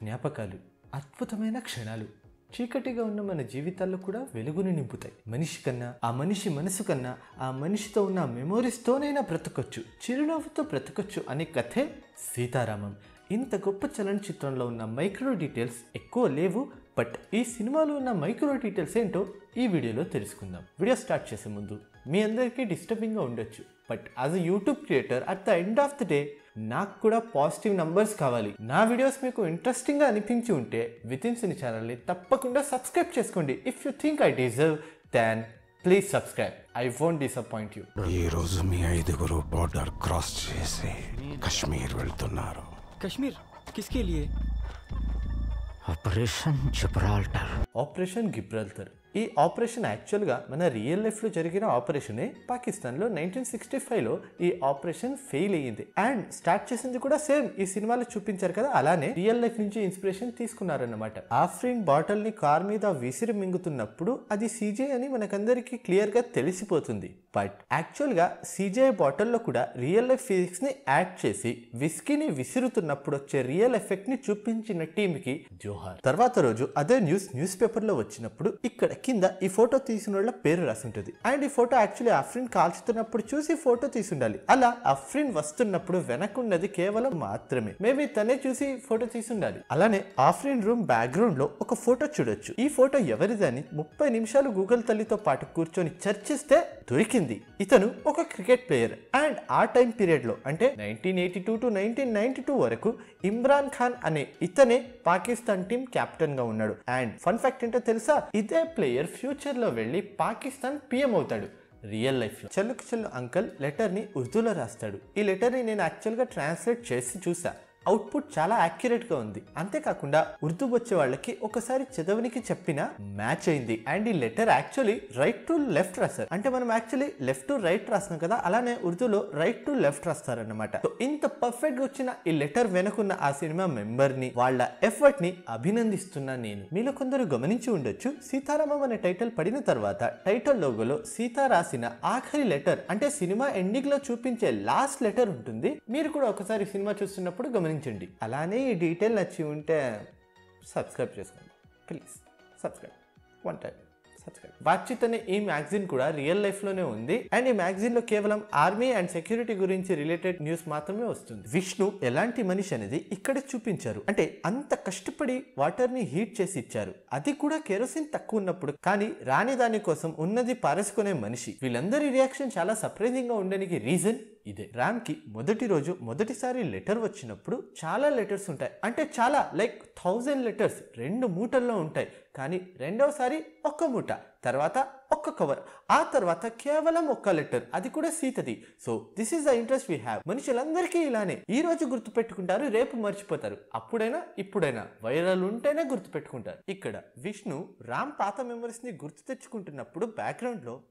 జ్ఞాపకాలు అద్భుతమైన క్షణాలు చీకటిగా ఉన్న మన జీవితాల్లో కూడా వెలుగుని నింపుతాయి మనిషి కన్నా ఆ మనిషి మనసు కన్నా ఆ మనిషితో ఉన్న మెమోరీస్తోనైనా బ్రతకొచ్చు చిరునవ్వుతో బ్రతకొచ్చు అనే కథే సీతారామం ఇంత గొప్ప చలనచిత్రంలో ఉన్న మైక్రో డీటెయిల్స్ ఎక్కువ లేవు బట్ ఈ సినిమాలో ఉన్న మైక్రో డీటెయిల్స్ ఏంటో ఈ వీడియోలో తెలుసుకుందాం వీడియో స్టార్ట్ చేసే ముందు మీ అందరికీ డిస్టర్బింగ్గా ఉండొచ్చు but as a YouTube creator at the end of the day నాకు కూడా పాజిటివ్ నంబర్స్ కావాలి నా వీడియోస్ మీకు ఇంట్రెస్టింగ్గా అనిపించి ఉంటే వితిన్ సినీ ఛానల్ని తప్పకుండా సబ్స్క్రైబ్ చేసుకోండి if you think I deserve then please subscribe I won't disappoint you ఈ రోజు మీ ఐదుగురు బార్డర్ క్రాస్ చేసి కశ్మీర్ వెళ్తున్నారు कश्मीर किसके लिए ऑपरेशन जिब्राल्टर ఆపరేషన్ గిబ్రాల్టర్ ఈ ఆపరేషన్ యాక్చువల్గా మన రియల్ లైఫ్లో జరిగిన ఆపరేషనే పాకిస్తాన్లో నైన్టీన్ సిక్స్టీ ఫైవ్లో ఈ ఆపరేషన్ ఫెయిల్ అయ్యింది అండ్ స్టార్ట్ చేసింది కూడా సేమ్ ఈ సినిమాలో చూపించారు కదా అలానే రియల్ లైఫ్ నుంచి ఇన్స్పిరేషన్ తీసుకున్నారన్నమాట ఆఫ్రిన్ బాటిల్ ని కార్ మీద విసిరి మింగుతున్నప్పుడు అది సీజే అని మనకందరికీ క్లియర్ గా తెలిసిపోతుంది బట్ యాక్చువల్ గా సీజే బాటిల్లో కూడా రియల్ లైఫ్ ఫిజిక్స్ ని యాడ్ చేసి విస్కీని విసురుతున్నప్పుడు వచ్చే రియల్ ఎఫెక్ట్ ని చూపించిన టీమ్ కి జోహార్ తర్వాత రోజు అదే న్యూస్ న్యూస్ పేపర్ లో వచ్చినప్పుడు ఇక్కడ కింద ఈ ఫోటో తీసిన వాళ్ళ పేరు రాసి ఉంటుంది అండ్ ఈ ఫోటో యాక్చువల్లీ అఫ్రిన్ కాల్చుతున్నప్పుడు చూసి ఫోటో తీసి ఉండాలి అలా అఫ్రిన్ వస్తున్నప్పుడు వెనకున్నది కేవలం మాత్రమే మేబీ తనే చూసి ఫోటో తీసి ఉండాలి అలానే ఆఫ్రిన్ రూమ్ బ్యాక్గ్రౌండ్ లో ఒక ఫోటో చూడొచ్చు ఈ ఫోటో ఎవరిదని ముప్పై నిమిషాలు గూగుల్ తల్లితో పాటు కూర్చొని చర్చిస్తే దొరికింది ఇతను ఒక క్రికెట్ ప్లేయర్ అండ్ ఆ టైం పీరియడ్ లో అంటే nineteen eighty two to nineteen ninety two వరకు ఇమ్రాన్ ఖాన్ అనే ఇతనే పాకిస్తాన్ టీం కెప్టెన్ గా ఉన్నాడు అండ్ ఫన్ ఫ్యాక్ట్ ఏంటో తెలుసా ఇదే ప్లేయర్ ఫ్యూచర్ లో వెళ్ళి పాకిస్తాన్ పిఎం అవుతాడు రియల్ లైఫ్ లో చెల్లుకు చెల్లు అంకల్ లెటర్ ని ఉర్దూలో రాస్తాడు ఈ లెటర్ ని నేను యాక్చువల్ గా ట్రాన్స్లేట్ చేసి చూసా అవుట్పుట్ చాలా యాక్యురేట్ గా ఉంది అంతేకాకుండా ఉర్దూ వచ్చే వాళ్ళకి ఒకసారి చదవనికి చెప్పిన మ్యాచ్ అయింది అండ్ ఈ letter actually right to left రాస్తారు అంటే మనం యాక్చువల్లీ లెఫ్ట్ టు రైట్ రాస్తాం కదా అలానే ఉర్దూలో రైట్ టు లెఫ్ట్ రాస్తారన్నమాట సో ఇంత పర్ఫెక్ట్ గా వచ్చిన ఈ లెటర్ వెనుకున్న ఆ సినిమా మెంబర్ ని వాళ్ళ ఎఫర్ట్ ని అభినందిస్తున్నా నేను మీలో కొందరు గమనించి ఉండొచ్చు సీతారామం అనే టైటిల్ పడిన తర్వాత టైటిల్ లోగోలో సీత రాసిన ఆఖరి లెటర్ అంటే సినిమా ఎండింగ్ లో చూపించే లాస్ట్ లెటర్ ఉంటుంది మీరు కూడా ఒకసారి సినిమా చూస్తున్నప్పుడు గమనించండి అలానే ఈ డీటెయిల్ నచ్చి ఉంటే సబ్స్క్రైబ్ చేసుకోండి please subscribe one time subscribe బాధ్యత అనే ఈ మ్యాగజైన్ కూడా రియల్ లైఫ్ లోనే ఉంది అండ్ ఈ మ్యాగజైన్ లో కేవలం ఆర్మీ అండ్ సెక్యూరిటీ గురించి రిలేటెడ్ న్యూస్ మాత్రమే వస్తుంది విష్ణు ఎలాంటి మనిషి అనేది ఇక్కడ చూపించారు అంటే అంత కష్టపడి వాటర్ ని హీట్ చేసి ఇచ్చారు అది కూడా కెరోసిన్ తక్కువ ఉన్నప్పుడు కానీ రాని దాని కోసం ఉన్నది పారేసుకునే మనిషి వీళ్ళందరి రియాక్షన్ చాలా సర్ప్రైజింగ్ గా ఉండడానికి రీజన్ ఇదే రామ్ కి మొదటి రోజు మొదటిసారి లెటర్ వచ్చినప్పుడు చాలా లెటర్స్ ఉంటాయి అంటే చాలా లైక్ థౌజండ్ లెటర్స్ రెండు మూటల్లో ఉంటాయి కానీ రెండవసారి ఒక్క మూట తర్వాత ఒక్క కవర్ ఆ తర్వాత కేవలం ఒక్క లెటర్ అది కూడా సీతది so this is the interest we have మనుషులందరికీ ఇలానే ఈ రోజు గుర్తు పెట్టుకుంటారు రేపు మర్చిపోతారు అప్పుడైనా ఇప్పుడైనా వైరల్ ఉంటేనే గుర్తు పెట్టుకుంటారు ఇక్కడ విష్ణు రామ్ పాత మెమరీస్ ని గుర్తు తెచ్చుకుంటున్నప్పుడు బ్యాక్గ్రౌండ్ లో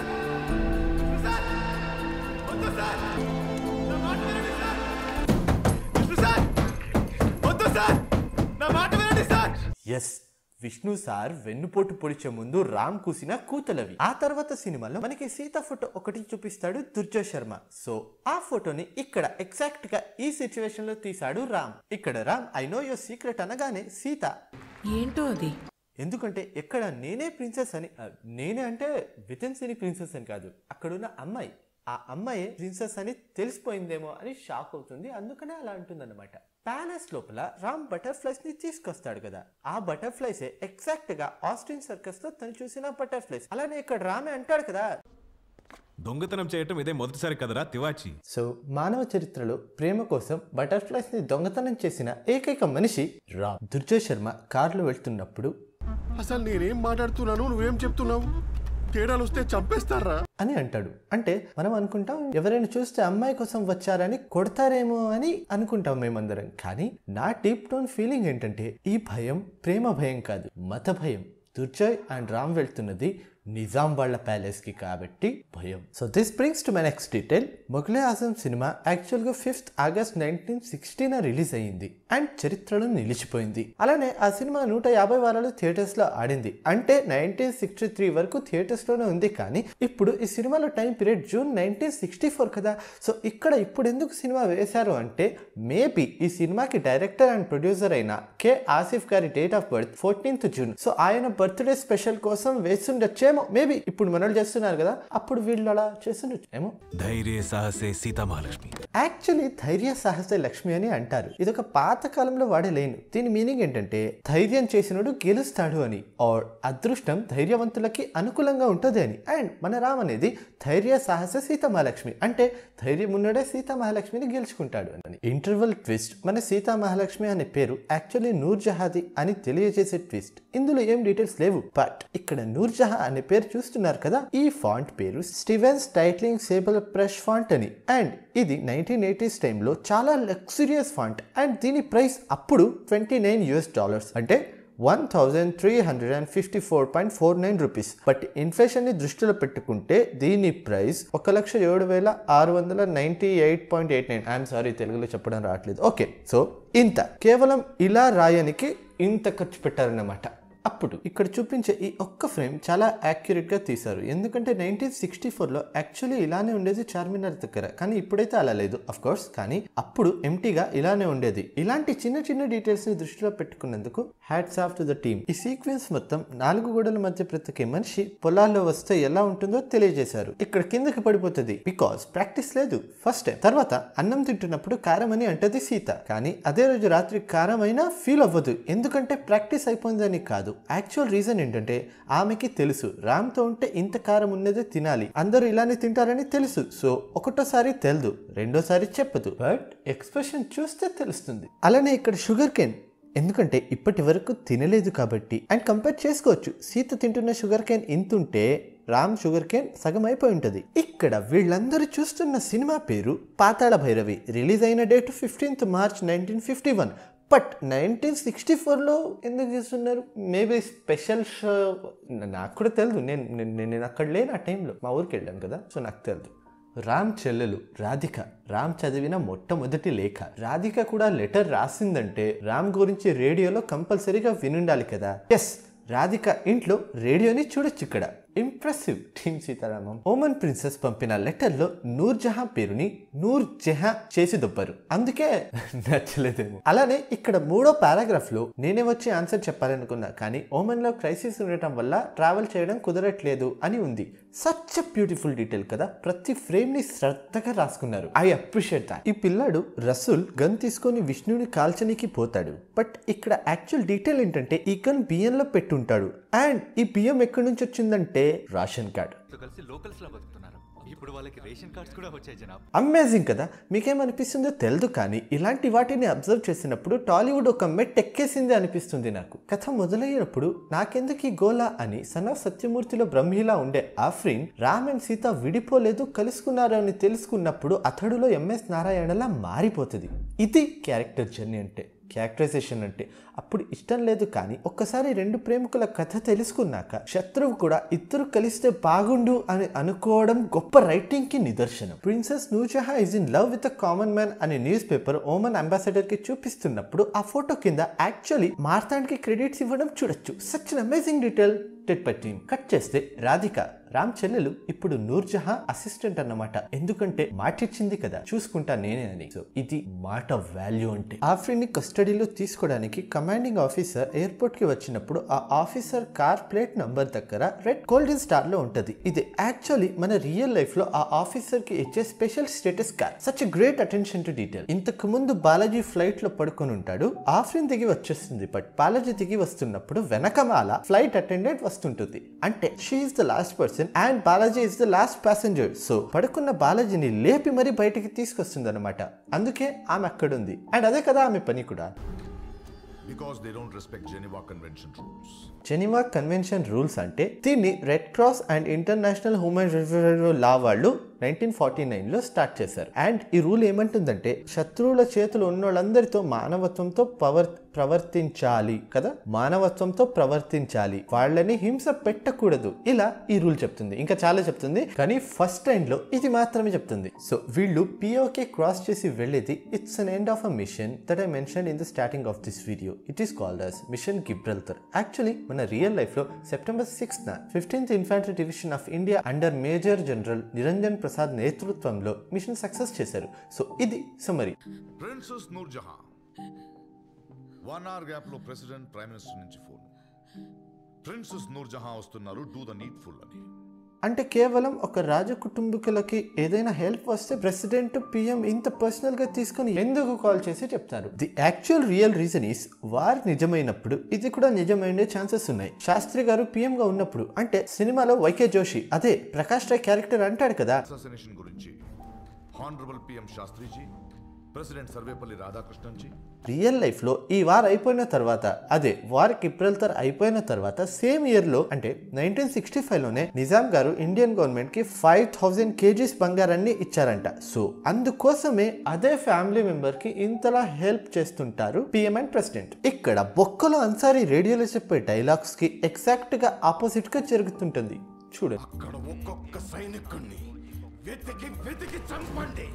ఎస్ విష్ణు సార్ వెన్నుపోటు పొడిచే ముందు రామ్ కూసిన కూతలవి ఆ తర్వాత సినిమాలో మనకి సీత ఫోటో ఒకటి చూపిస్తాడు దుర్జో శర్మ సో ఆ ఫోటోని ఇక్కడ ఎగ్జాక్ట్ గా ఈ సిచ్యువేషన్ లో తీశాడు రామ్ ఇక్కడ Ram I know your secret అనగానే సీత ఏంటో అది ఎందుకంటే ఎక్కడ నేనే ప్రిన్సెస్ అని ఆ, నేనే అంటే వితన్ సినీ ప్రిన్సెస్ అని కాదు అక్కడున్న అమ్మాయి ఆ అమ్మాయి ప్రిన్సెస్ అని తెలిసిపోయిందేమో అని షాక్ అవుతుంది అందుకనే అలా అంటుందన్నమాట ప్యాలెస్ లోపల రామ్ బటర్ఫ్లైస్ ని తీసుకొస్తాడు కదా ఆ బటర్ఫ్లైస్ ఎగ్జాక్ట్ గా ఆస్టిన్ సర్కస్ లో తను చూసిన బటర్ఫ్లైస్ అలానే ఇక్కడ రామే అంటాడు కదా దొంగతనం చేయటం ఇదే మొదటిసారి కదరా తివాచి సో మానవ చరిత్రలో ప్రేమ కోసం బటర్ఫ్లైస్ ని దొంగతనం చేసిన ఏకైక మనిషి రామ్ దుర్జయ్ శర్మ కారులో వెళ్తున్నప్పుడు అసలు నేనేం మాట్లాడుతున్నాను నువ్వేం చెప్తున్నావు తేడాలు వస్తే చంపేస్తారా అని అంటాడు అంటే మనం అనుకుంటాం ఎవరైనా చూస్తే అమ్మాయి కోసం వచ్చారని కొడతారేమో అని అనుకుంటాం మేమందరం కానీ నా డీప్ టోన్ ఫీలింగ్ ఏంటంటే ఈ భయం ప్రేమ భయం కాదు మత భయం దుర్జయ్ అండ్ రామ్ వెళ్తున్నది నిజాం వాళ్ళ ప్యాలెస్ కి కాబట్టి భయం so this brings to my next detail Mughal e Azam సినిమా యాక్చువల్ గా fifth August nineteen sixteen release అయ్యింది అండ్ చరిత్రలో నిలిచిపోయింది అలానే ఆ సినిమా నూట యాభై వారాలు థియేటర్స్ లో ఆడింది అంటే నైన్టీన్ సిక్స్టీ త్రీ వరకు థియేటర్స్ లోనే ఉంది కానీ ఇప్పుడు ఈ సినిమాలో time period June nineteen sixty four కదా సో ఇక్కడ ఇప్పుడు ఎందుకు సినిమా వేశారు అంటే మేబీ ఈ సినిమాకి డైరెక్టర్ అండ్ ప్రొడ్యూసర్ అయిన కె ఆసిఫ్ గారి date of birth fourteenth June so ఆయన బర్త్డే స్పెషల్ కోసం వేస్తుండొచ్చేమో మేబీ ఇప్పుడు మనోళ్ళు చేస్తున్నారు కదా అప్పుడు వీళ్ళు అలా చేస్తుండొచ్చు ఏమో ధైర్య సాహసే సీతా మహాలక్ష్మి యాక్చువల్లీ ధైర్య సాహస లక్ష్మి అని అంటారు ఇదొక పాత కాలంలో వాడే లేను దీని మీనింగ్ ఏంటంటే ధైర్యం చేసినోడు గెలుస్తాడు అని ఆర్ అదృష్టం ధైర్యవంతులకి అనుకూలంగా ఉంటుంది అని అండ్ మన రామ్ అనేది ధైర్య సాహస సీతామహాలక్ష్మి అంటే ధైర్యం ఉన్నడే సీతామహాలక్ష్మిని గెలుచుకుంటాడు అని ఇంటర్వల్ ట్విస్ట్ మన సీతామహాలక్ష్మి అనే పేరు యాక్చువల్లీ నూర్ జహాది అని తెలియజేసే ట్విస్ట్ ఇందులో ఏం డీటెయిల్స్ లేవు బట్ ఇక్కడ నూర్ జహా అనే పేరు చూస్తున్నారు కదా ఈ ఫాంట్ పేరు Stevens Titling Sable Fresh font అని అండ్ ఇది నైన్టీన్ ఎయిటీస్ టైంలో చాలా లగ్జరియస్ ఫాంట్ అండ్ దీని ప్రైస్ అప్పుడు ట్వంటీ నైన్ యూఎస్ డాలర్స్ అంటే one thousand three hundred and fifty four point four nine rupees but ఇన్ఫ్లేషన్ని దృష్టిలో పెట్టుకుంటే దీని ప్రైస్ ఒక లక్ష ఏడు వేల ఆరు వందల ninety eight point eight nine I'm sorry తెలుగులో చెప్పడం రావట్లేదు ఓకే సో ఇంత కేవలం ఇలా రాయనికి ఇంత ఖర్చు పెట్టారన్నమాట అప్పుడు ఇక్కడ చూపించే ఈ ఒక్క ఫ్రేమ్ చాలా యాక్యురేట్గా తీశారు ఎందుకంటే నైన్టీన్ సిక్స్టీ ఫోర్లో యాక్చువల్లీ ఇలానే ఉండేది చార్మినార్ దగ్గర కానీ ఇప్పుడైతే అలా లేదు అఫ్ కోర్స్ కానీ అప్పుడు ఎంటీగా ఇలానే ఉండేది ఇలాంటి చిన్న చిన్న డీటెయిల్స్ని దృష్టిలో పెట్టుకున్నందుకు hats off to the team ఈ సీక్వెన్స్ మొత్తం నాలుగు గోడల మధ్య బ్రతికే మనిషి పొలాల్లో వస్తే ఎలా ఉంటుందో తెలియజేశారు ఇక్కడ కిందకి పడిపోతుంది బికాస్ ప్రాక్టీస్ లేదు ఫస్ట్ టైం తర్వాత అన్నం తింటున్నప్పుడు కారం అని అంటది సీత కానీ అదే రోజు రాత్రి కారం అయినా ఫీల్ అవ్వదు ఎందుకంటే ప్రాక్టీస్ అయిపోయిందని కాదు యాక్చువల్ రీజన్ ఏంటంటే ఆమెకి తెలుసు రామ్తో ఉంటే ఇంత కారం ఉన్నదే తినాలి అందరూ ఇలానే తింటారని తెలుసు సో ఒకటోసారి తెలదు రెండోసారి చెప్పదు బట్ ఎక్స్ప్రెషన్ చూస్తే తెలుస్తుంది అలానే ఇక్కడ షుగర్ కేన్ ఎందుకంటే ఇప్పటి వరకు తినలేదు కాబట్టి అండ్ కంపేర్ చేసుకోవచ్చు సీత తింటున్న షుగర్ కేన్ ఇంతుంటే రామ్ షుగర్ కేన్ సగం అయిపోయి ఉంటుంది ఇక్కడ వీళ్ళందరూ చూస్తున్న సినిమా పేరు పాతాళ భైరవి రిలీజ్ అయిన date fifteenth March nineteen fifty one but nineteen sixty ఫోర్లో ఎందుకు చేస్తున్నారు మేబీ స్పెషల్ షో నాకు కూడా తెలియదు నేను నేను నేను అక్కడ లేను ఆ టైంలో మా ఊరికి వెళ్ళాను కదా సో నాకు తెలియదు రామ్ చెల్లెలు రాధిక రామ్ చదివిన మొట్టమొదటి లేఖ రాధిక కూడా లెటర్ రాసిందంటే రామ్ గురించి రేడియోలో కంపల్సరీగా వినుండాలి కదా ఎస్ రాధిక ఇంట్లో రేడియోని చూడొచ్చు ఇక్కడ impressive team Sitaramam Oman princess పంపిన లెటర్లో నూర్ జహా పేరుని నూర్ జహా చేసి దొబ్బారు అందుకే నచ్చలేదేమో అలానే ఇక్కడ మూడో పారాగ్రాఫ్ లో నేనే వచ్చి ఆన్సర్ చెప్పాలనుకున్నా కానీ ఓమన్ లో క్రైసిస్ ఉండటం వల్ల ట్రావెల్ చేయడం కుదరట్లేదు అని ఉంది సచ్ బ్యూటిఫుల్ డీటెయిల్ కదా ప్రతి ఫ్రేమ్ ని శ్రద్ధగా రాసుకున్నారు ఐ అప్రిషియేట్ దాట్ ఈ పిల్లాడు రసూల్ గన్ తీసుకొని విష్ణుని కాల్చనికి పోతాడు బట్ ఇక్కడ యాక్చువల్ డీటెయిల్ ఏంటంటే ఈ గన్ బియ్యంలో పెట్టుంటాడు అండ్ ఈ బియ్యం ఎక్కడి నుంచి వచ్చిందంటే రేషన్ కార్డ్ తో కలిసి లోకల్స్ లా బతుకుతున్నారు ఇప్పుడు వాళ్ళకి రేషన్ కార్డ్స్ కూడా వచ్చాయి జనాబ్ అమేజింగ్ కదా మీకేమనిపిస్తుందో తెలియదు కానీ ఇలాంటి వాటిని అబ్జర్వ్ చేసినప్పుడు టాలీవుడ్ ఒక మెట్ ఎక్కేసింది అనిపిస్తుంది నాకు కథ మొదలయ్యేటప్పుడు నాకెందుకు ఈ గోలా అని సన్ ఆఫ్ సత్యమూర్తిలో బ్రహ్మిలా ఉండే ఆఫ్రీన్ రామ్ అండ్ సీత విడిపోలేదు కలుసుకున్నారు అని తెలుసుకున్నప్పుడు అతడులో ఎంఎస్ నారాయణలా మారిపోతుంది ఇది క్యారెక్టర్ జర్నీ అంటే క్యారెక్టరైజేషన్ అంటే అప్పుడు ఇష్టం లేదు కానీ ఒక్కసారి రెండు ప్రేమికుల కథ తెలుసుకున్నాక శత్రువు కూడా ఇద్దరు కలిస్తే బాగుండు అని అనుకోవడం గొప్ప రైటింగ్ కి నిదర్శనం princess Noorjahan is in love with a common man అనే న్యూస్ పేపర్ ఓమన్ అంబాసిడర్ కి చూపిస్తున్నప్పుడు ఆ ఫోటో కింద యాక్చువల్లీ మార్తాండ్కి క్రెడిట్స్ ఇవ్వడం చూడొచ్చు సచ్ అన్ అమేజింగ్ డీటెయిల్ టెట్ పై టీమ్ కట్ చేస్తే రాధిక రామ్ చెల్లెలు ఇప్పుడు నూర్జహా అసిస్టెంట్ అన్నమాట ఎందుకంటే మాటిచ్చింది కదా చూసుకుంటా నేనే అని సో ఇది మాట వాల్యూ అంటే ఆఫ్రిన్ ని కస్టడీలో తీసుకోవడానికి కమాండింగ్ ఆఫీసర్ ఎయిర్పోర్ట్ కి వచ్చినప్పుడు ఆ ఆఫీసర్ కార్ ప్లేట్ నంబర్ దగ్గర రెడ్ గోల్డెన్ స్టార్ లో ఉంటది ఇది యాక్చువల్లీ మన రియల్ లైఫ్ లో ఆ ఆఫీసర్ కి ఇచ్చే special status car such great attention to detail ఇంతకు ముందు బాలాజీ ఫ్లైట్ లో పడుకొని ఉంటాడు ఆఫ్రిన్ దిగి వచ్చేస్తుంది బట్ బాలాజీ దిగి వస్తున్నప్పుడు వెనకమాల ఫ్లైట్ అటెండెంట్ వస్తుంటుంది అంటే she is the last person and Balaji is the last passenger so పడుకున్న బాలాజీని లేపి మరీ బయటికి తీసుకొస్తుంది అనమాట అందుకే ఆమె అక్కడుంది అండ్ అదే కదా ఆమె పని కూడా because they don't respect Geneva Convention rules. Geneva convention rules అంటే దీన్ని red cross and international human law వాళ్ళు నైన్టీన్ ఫార్టీ నైన్లో స్టార్ట్ చేశారు అండ్ ఈ రూల్ ఏమంటుందంటే శత్రువుల చేతులు ఉన్న వాళ్ళందరితో మానవత్వంతో పవర్ ప్రవర్తించాలి కదా మానవత్వంతో ప్రవర్తించాలి వాళ్ళని హింస పెట్టకూడదు ఇలా ఈ రూల్ చెప్తుంది ఇంకా చాలా చెప్తుంది కానీ ఫస్ట్ టైం లో ఇది మాత్రమే చెప్తుంది సో వీళ్ళు పిఓకే క్రాస్ చేసి వెళ్ళేది it's an end of a mission that I mention in the starting of this video it is called as mission Gibraltar actually మన రియల్ లైఫ్ లో September sixth fifteenth infantry division of India under major general Niranjan Prasad నేతృత్వంలో mission success చేశారు so ఇది summary princess Noor Jahan one hour gap లో president prime minister నుంచి phone princess Noor Jahan వస్తున్నారు do the need full అని అంటే కేవలం ఒక రాజ కుటుంబీకులకి ఏదైనా హెల్ప్ వస్తే ప్రెసిడెంట్ పిఎం ఇంత పర్సనల్ గా తీసుకొని ఎందుకు కాల్ చేసి చెప్తారు the actual real reason is war నిజమైనప్పుడు ఇది కూడా నిజమైండే ఛాన్సెస్ ఉన్నాయి శాస్త్రి గారు పిఎం గా ఉన్నప్పుడు అంటే సినిమాలో వైకే జోషి అదే ప్రకాష్ రాయ్ క్యారెక్టర్ అంటాడు కదా అసాసినేషన్ గురించి హానరబుల్ పిఎం శాస్త్రిజీ president Sarvepalli Radhakrishnan ji real life లో ఈ వార్ అయిపోయిన తర్వాత అదే వార్ కిప్రల్తర్ అయిపోయిన తర్వాత సేమ్ ఇయర్ లో అంటే నైన్టీన్ సిక్స్టీ ఫైవ్ లోనే నిజాం గారు ఇండియన్ గవర్నమెంట్ కి ఫైవ్ థౌసండ్ కేజీస్ బంగారాన్ని ఇచ్చారంట సో అందుకోసమే అదే ఫ్యామిలీ మెంబర్ కి ఇంతలా హెల్ప్ చేస్తుంటారు పిఎం అండ్ ప్రెసిడెంట్ ఇక్కడ బొక్కలో అన్సారీ రేడియోలో చెప్పే డైలాగ్స్ కి ఎగ్జాక్ట్ గా ఆపోజిట్ గా జరుగుతుంటుంది చూడండి అక్కడ ఒక్కొక్క సైనికుణ్ణి వెతికి వెతికి చంపండి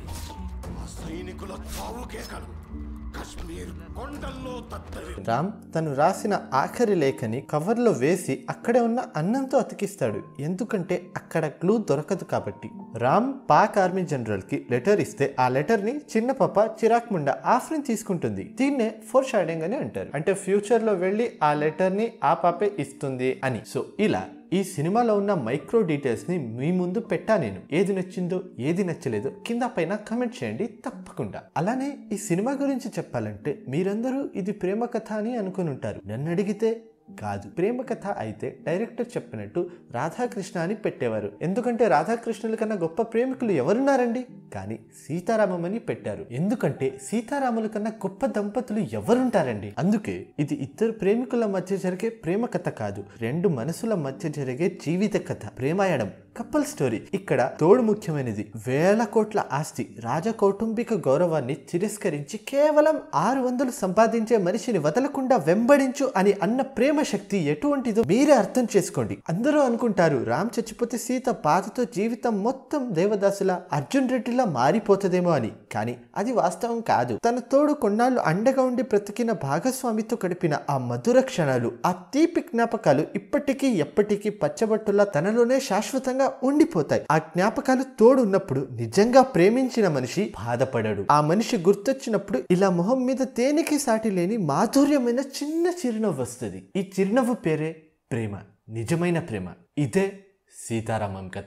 ఆ సైనికుల చావు కేకలు కశ్మీర్ కొండల్లో తత్తరి రామ్ తను రాసిన ఆఖరి లేఖని కవర్లో వేసి అక్కడే ఉన్న అన్నంతో అతికిస్తాడు ఎందుకంటే అక్కడ క్లూ దొరకదు కాబట్టి రామ్ పాక్ ఆర్మీ జనరల్ కి లెటర్ ఇస్తే ఆ లెటర్ ని చిన్న పాప చిరాక్ ముండా ఆఫ్రిన్ తీసుకుంటుంది దీన్నే ఫోర్ షాడింగ్ అని అంటారు అంటే ఫ్యూచర్ లో వెళ్ళి ఆ లెటర్ ని ఆ పాపే ఇస్తుంది అని సో ఇలా ఈ సినిమాలో ఉన్న మైక్రో డీటెయిల్స్ ని మీ ముందు పెట్టా నేను ఏది నచ్చిందో ఏది నచ్చలేదో కింద పైన కమెంట్ చేయండి తప్పకుండా అలానే ఈ సినిమా గురించి చెప్పాలంటే మీరందరూ ఇది ప్రేమ కథ అని అనుకుని ఉంటారు నన్ను అడిగితే కాదు ప్రేమ కథ అయితే డైరెక్టర్ చెప్పినట్టు రాధాకృష్ణ అని పెట్టేవారు ఎందుకంటే రాధాకృష్ణుల కన్నా గొప్ప ప్రేమికులు ఎవరున్నారండి కానీ సీతారామం అని పెట్టారు ఎందుకంటే సీతారాముల కన్నా గొప్ప దంపతులు ఎవరుంటారండి అందుకే ఇది ఇద్దరు ప్రేమికుల మధ్య జరిగే ప్రేమ కథ కాదు రెండు మనసుల మధ్య జరిగే జీవిత కథ ప్రేమాయణం కప్పల్ స్టోరీ ఇక్కడ తోడు ముఖ్యమైనది వేల కోట్ల ఆస్తి రాజకౌటుంబిక గౌరవాన్ని తిరస్కరించి కేవలం ఆరు వందలు సంపాదించే మనిషిని వదలకుండా వెంబడించు అని అన్న ప్రేమ శక్తి ఎటువంటిదో మీరే అర్థం చేసుకోండి అందరూ అనుకుంటారు రామ్ చచ్చిపోతే సీత బాధతో జీవితం మొత్తం దేవదాసుల అర్జున్ రెడ్డిలా మారిపోతుందేమో అని కానీ అది వాస్తవం కాదు తన తోడు కొన్నాళ్ళు అండగా ఉండి బ్రతికిన భాగస్వామితో గడిపిన ఆ మధుర క్షణాలు ఆ తీపి జ్ఞాపకాలు ఇప్పటికీ ఎప్పటికీ పచ్చబట్టులా తనలోనే శాశ్వతంగా ఉండిపోతాయి ఆ జ్ఞాపకాలు తోడు ఉన్నప్పుడు నిజంగా ప్రేమించిన మనిషి బాధపడడు ఆ మనిషి గుర్తొచ్చినప్పుడు ఇలా మొహం మీద తేనెకి సాటి లేని మాధుర్యమైన చిన్న చిరునవ్వు వస్తుంది ఈ చిరునవ్వు పేరే ప్రేమ నిజమైన ప్రేమ ఇదే సీతారామం కథ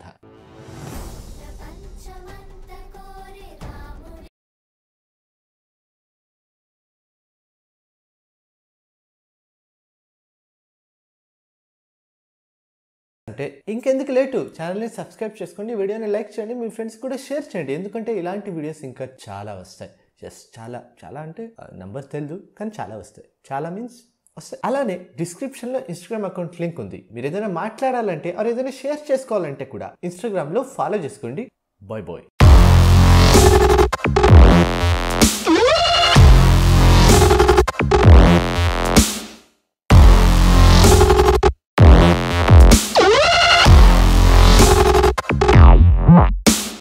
పంచమంత కోరి రాముడి అంటే ఇంకెందుకు లేటు ఛానల్ని సబ్స్క్రైబ్ చేసుకోండి వీడియోని లైక్ చేయండి మీ ఫ్రెండ్స్ కూడా షేర్ చేయండి ఎందుకంటే ఇలాంటి వీడియోస్ ఇంకా చాలా వస్తాయి ఎస్ చాలా చాలా అంటే నంబర్ తెలియదు కానీ చాలా వస్తాయి చాలా మీన్స్ వస్తాయి అలానే డిస్క్రిప్షన్లో ఇన్స్టాగ్రామ్ అకౌంట్ లింక్ ఉంది మీరు ఏదైనా మాట్లాడాలంటే ఆర్ ఏదైనా షేర్ చేసుకోవాలంటే కూడా ఇన్స్టాగ్రామ్లో ఫాలో చేసుకోండి బాయ్ బాయ్